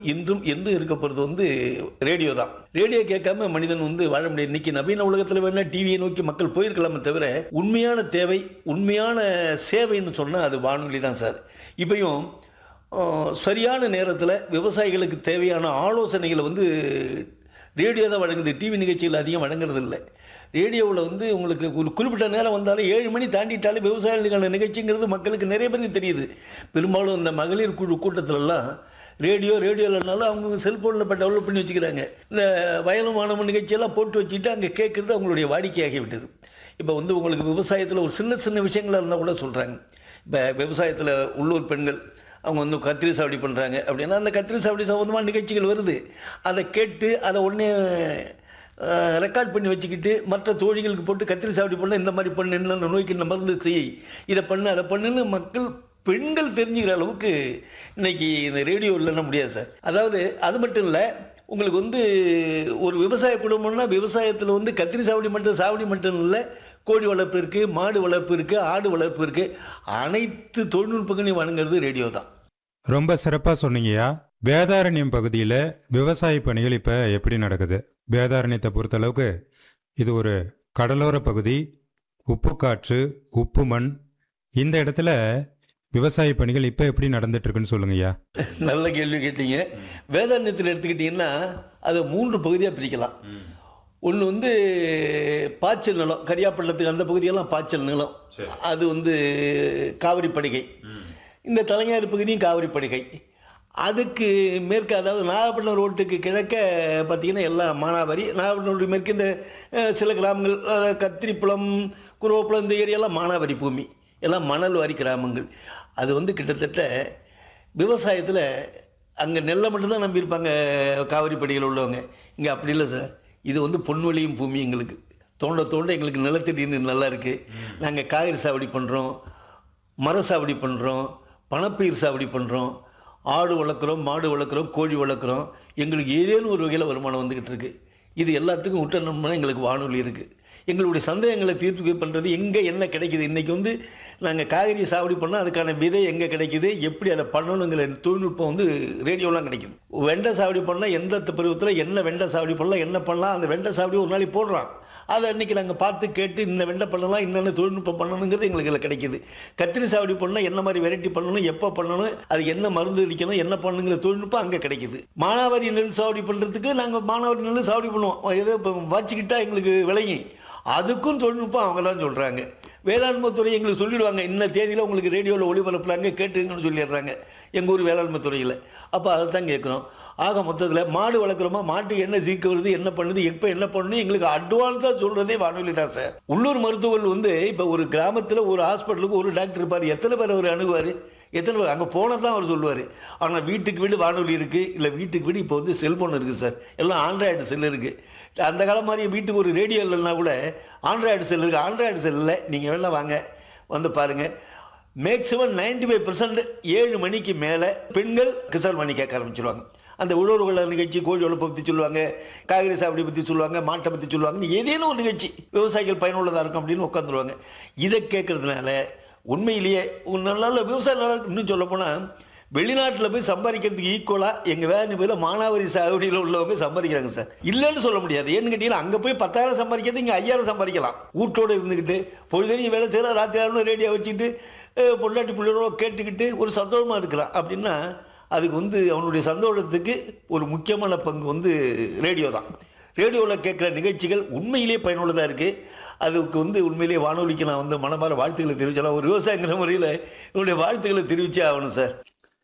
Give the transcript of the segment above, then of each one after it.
இன்றும் என்றும் இருக்க போகிறது வந்து ரேடியோ தான் ரேடியோ கேட்காம மனிதன் வந்து வாழ முடியாது இன்னைக்கு நவீன உலகத்தில் வேணா டிவியை நோக்கி மக்கள் போயிருக்கலாமே தவிர உண்மையான தேவை உண்மையான சேவைன்னு சொன்னால் அது வானொலி தான் சார் இப்பயும் ஆஹ், சரியான நேரத்தில் விவசாயிகளுக்கு தேவையான ஆலோசனைகளை வந்து ரேடியோ தான் வழங்குது டிவி நிகழ்ச்சிகள் அதிகம் வழங்குறது இல்லை ரேடியோவில் வந்து உங்களுக்கு ஒரு குறிப்பிட்ட நேரம் வந்தாலும் ஏழு மணி தாண்டிட்டாலே விவசாயிகளுக்கான நிகழ்ச்சிங்கிறது மக்களுக்கு நிறைய பேருக்கு தெரியுது பெரும்பாலும் இந்த மகளிர் குழு கூட்டத்திலலாம் ரேடியோ ரேடியோலனாலும் அவங்க செல்ஃபோனில் இப்போ டெவலப் பண்ணி வச்சுக்கிறாங்க இந்த வயலும் வானமும் நிகழ்ச்சியெல்லாம் போட்டு வச்சுட்டு அங்கே கேட்குறது அவங்களுடைய வாடிக்கையாகி விட்டது இப்போ வந்து உங்களுக்கு விவசாயத்தில் ஒரு சின்ன சின்ன விஷயங்களாக இருந்தால் கூட சொல்கிறாங்க இப்போ விவசாயத்தில் உள்ளூர் பெண்கள் அவங்க வந்து கத்திரி சாவடி பண்ணுறாங்க அப்படின்னா அந்த கத்திரி சாவடி சம்மந்தமான நிகழ்ச்சிகள் வருது அதை கேட்டு அதை உடனே ரெக்கார்ட் பண்ணி வச்சுக்கிட்டு மற்ற தோழிகளுக்கு போட்டு கத்திரி சாவடி பண்ண இந்த மாதிரி பண்ணு இந்த நோய்க்கு இந்த மருந்து செய் இதை பண்ணு அதை பண்ணுன்னு மக்கள் பெண்கள் தெரிஞ்சுக்கிற அளவுக்கு இன்னைக்கு இந்த ரேடியோ இல்லைன்னா முடியாது சார் அதாவது அது மட்டும் இல்லை உங்களுக்கு வந்து ஒரு விவசாய குடும்பம்னா விவசாயத்தில் வந்து கத்திரி சாவடி மட்டும் சாவடி மட்டும் இல்லை கோழி வளர்ப்பு இருக்குது மாடு வளர்ப்பு இருக்குது ஆடு வளர்ப்பு இருக்குது அனைத்து தொழில்நுட்பங்களையும் வழங்குறது ரேடியோ தான் ரொம்ப சிறப்பாக சொன்னீங்கய்யா வேதாரண்யம் பகுதியில் விவசாய பணிகள் இப்போ எப்படி நடக்குது வேதாரண்யத்தை பொறுத்தளவுக்கு இது ஒரு கடலோர பகுதி உப்பு காற்று உப்பு மண் இந்த இடத்துல விவசாய பணிகள் இப்போ எப்படி நடந்துட்டு இருக்குன்னு சொல்லுங்கய்யா நல்ல கேள்வி கேட்டீங்க வேதாரண்யத்தில் எடுத்துக்கிட்டிங்கன்னா அதை மூன்று பகுதியாக பிரிக்கலாம் ஒன்று வந்து பாய்ச்சல் நிலம் கரியாப்பள்ளத்துக்கு அந்த பகுதியெல்லாம் பாய்ச்சல் நிலம் அது வந்து காவிரி படுகை இந்த தலைஞாறு பகுதியும் காவிரி படுகை அதுக்கு மேற்கு அதாவது நாகப்பட்டினம் ரோட்டுக்கு கிழக்க பார்த்தீங்கன்னா எல்லாம் மானாவாரி நாகப்பட்டினம் ரோட்டு மேற்கு இந்த அஹ், சில கிராமங்கள் அதாவது கத்திரிப்புலம் குருவப்புலம் இந்த ஏரியாலாம் மானாவாரி பூமி எல்லாம் மணல் வாரி கிராமங்கள் அது வந்து கிட்டத்தட்ட விவசாயத்தில் அங்கே நெல்லை மட்டும்தான் நம்பியிருப்பாங்க காவிரி படிகள் உள்ளவங்க இங்கே அப்படி இல்லை சார் இது வந்து பொன்வெளியும் பூமி எங்களுக்கு தோண்ட தோண்ட எங்களுக்கு நிலத்தடி நீர் நல்லா இருக்குது நாங்கள் காய்கறி சாவடி பண்ணுறோம் மர சாவடி பண்ணுறோம் பணப்பயிர் சாவடி பண்ணுறோம் ஆடு வளர்க்குறோம் மாடு வளர்க்குறோம் கோழி வளர்க்குறோம் எங்களுக்கு ஏதேனும் ஒரு வகையில் வருமானம் வந்துக்கிட்டு இருக்கு இது எல்லாத்துக்கும் விட்ட நம்ம எங்களுக்கு வானொலி இருக்குது எங்களுடைய சந்தேகங்களை தீர்த்து பண்ணுறது எங்கே என்ன கிடைக்குது இன்றைக்கி வந்து நாங்கள் காய்கறி சாவடி பண்ணால் அதுக்கான விதை எங்கே கிடைக்குது எப்படி அதை பண்ணணுங்கிற தொழில்நுட்பம் வந்து ரேடியோலாம் கிடைக்குது வெண்டை சாவடி பண்ணால் எந்த பருவத்தில் என்ன வெண்டை சாவடி பண்ணலாம் என்ன பண்ணலாம் அந்த வெண்டை சாவடி ஒரு நாளைக்கு போடுறான் அதை அன்றைக்கி நாங்கள் பார்த்து கேட்டு இந்த வெண்டை பண்ணலாம் என்னென்ன தொழில்நுட்பம் பண்ணணுங்கிறது எங்களுக்கு இதில் கிடைக்குது கத்திரி சாவடி பண்ணால் என்ன மாதிரி வெரைட்டி பண்ணணும் எப்போ பண்ணணும் அது என்ன மருந்து அடிக்கணும் என்ன பண்ணணுங்கிற தொழில்நுட்பம் அங்கே கிடைக்குது மானாவாரி நெல் சாவடி பண்ணுறதுக்கு நாங்கள் மானாவாரி நெல் சாவடி பண்ணுவோம் ஏதோ இப்போ வச்சுக்கிட்டா எங்களுக்கு விளையும் அதுக்கும் தொழில்நுட்பம் அவங்க தான் சொல்கிறாங்க வேளாண்மைத்துறை எங்களுக்கு சொல்லிடுவாங்க இன்ன தேதியில் உங்களுக்கு ரேடியோவில் ஒளிபரப்புலாங்க கேட்டுங்கன்னு சொல்லிடுறாங்க எங்கள் ஊர் வேளாண்மைத்துறையில் அப்போ அதை தான் கேட்குறோம் ஆக மொத்தத்தில் மாடு வளர்க்குறோமா மாட்டுக்கு என்ன சீக்கு வருது என்ன பண்ணுது எப்போ என்ன பண்ணணும் எங்களுக்கு அட்வான்ஸாக சொல்கிறதே வானொலி தான் சார் உள்ளூர் மருத்துவர்கள் வந்து இப்போ ஒரு கிராமத்தில் ஒரு ஹாஸ்பிட்டலுக்கு ஒரு டாக்டர் இருப்பார் எத்தனை பேர் அவர் அணுகுவார் எத்தனை பேர் அங்கே போனால் தான் அவர் சொல்லுவார் ஆனால் வீட்டுக்கு வீடு வானொலி இருக்குது இல்லை வீட்டுக்கு வீடு இப்போ வந்து செல்ஃபோன் இருக்குது சார் எல்லாம் ஆண்ட்ராய்டு செல் இருக்குது அந்த காலம் மாதிரி வீட்டுக்கு ஒரு ரேடியோ இல்லைன்னா கூட ஆண்ட்ராய்டு செல் இருக்குது ஆண்ட்ராய்டு செல்லில் நீங்கள் வேணா வாங்க வந்து பாருங்கள் மேக்ஸிமம் நைன்டி ஃபைவ் பர்சன்ட் ஏழு மணிக்கு மேலே பெண்கள் கிசான் மணி கேட்க ஆரம்பிச்சிருவாங்க அந்த உழவுகள் நிகழ்ச்சி கோழி வளர்ப்பை பற்றி சொல்லுவாங்க காய்கறி சாவடி பற்றி சொல்லுவாங்க மாட்டை பற்றி சொல்லுவாங்க ஏதேனும் ஒரு நிகழ்ச்சி விவசாயிகள் பயனுள்ளதாக இருக்கும் அப்படின்னு உட்காந்துருவாங்க இதை கேட்கறதுனால உண்மையிலேயே ஒரு நல்ல நல்ல விவசாய நல்லா இருக்கு. இன்னும் சொல்லப்போனால் வெளிநாட்டில் போய் சம்பாதிக்கிறதுக்கு ஈக்குவலாக எங்கள் வேலை பேர் மானாவாரி சாகுடியில் உள்ளவங்க சம்பாதிக்கிறாங்க சார் இல்லைன்னு சொல்ல முடியாது ஏன்னு கேட்டீங்கன்னா அங்கே போய் பத்தாயிரம் சம்பாதிக்கிறது இங்கே ஐயாயிரம் சம்பாதிக்கலாம் வீட்டோடு இருந்துக்கிட்டு பொழுதனையும் வேலை செய்யலாம் ராத்திரி ஆகணும் ரேடியோ வச்சுக்கிட்டு அஹ், பொண்டாட்டி பிள்ளைகளோட கேட்டுக்கிட்டு ஒரு சந்தோஷமாக இருக்கிறான் அப்படின்னா அதுக்கு வந்து அவனுடைய சந்தோஷத்துக்கு ஒரு முக்கியமான பங்கு வந்து ரேடியோ தான் ரேடியோவில் கேட்குற நிகழ்ச்சிகள் உண்மையிலேயே பயனுள்ளதாக இருக்குது அதுக்கு வந்து உண்மையிலேயே வானொலிக்கு நான் வந்து மனமார வாழ்த்துக்களை தெரிவிச்சலாம் ஒரு விவசாயங்கிற முறையில் என்னுடைய வாழ்த்துக்களை தெரிவிச்சே ஆகணும் சார்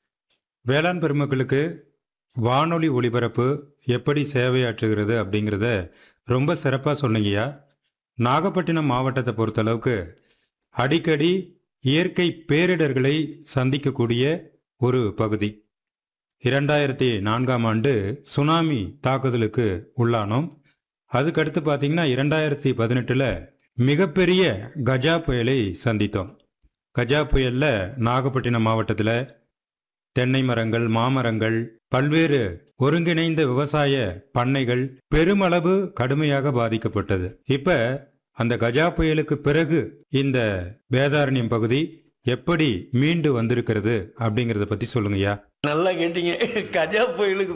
வேளாண் பெருமக்களுக்கு வானொலி ஒளிபரப்பு எப்படி சேவையாற்றுகிறது அப்படிங்கிறத ரொம்ப சிறப்பாக சொன்னீங்கய்யா நாகப்பட்டினம் மாவட்டத்தை பொறுத்தளவுக்கு அடிக்கடி இயற்கை பேரிடர்களை சந்திக்கக்கூடிய ஒரு பகுதி இரண்டாயிரத்தி நான்காம் ஆண்டு சுனாமி தாக்குதலுக்கு உள்ளானோம் அதுக்கடுத்து பார்த்தீங்கன்னா இரண்டாயிரத்தி பதினெட்டில் மிகப்பெரிய கஜா புயலை சந்தித்தோம் கஜா புயலில் நாகப்பட்டினம் மாவட்டத்தில் தென்னை மரங்கள் மாமரங்கள் பல்வேறு ஒருங்கிணைந்த விவசாய பண்ணைகள் பெருமளவு கடுமையாக பாதிக்கப்பட்டது இப்ப அந்த கஜா புயலுக்கு பிறகு இந்த வேதாரண்யம் பகுதி எப்படி மீண்டு வந்திருக்கிறது அப்படிங்கறத பத்தி சொல்லுங்கய்யா நல்லா கேட்டீங்க கஜா புயலுக்கு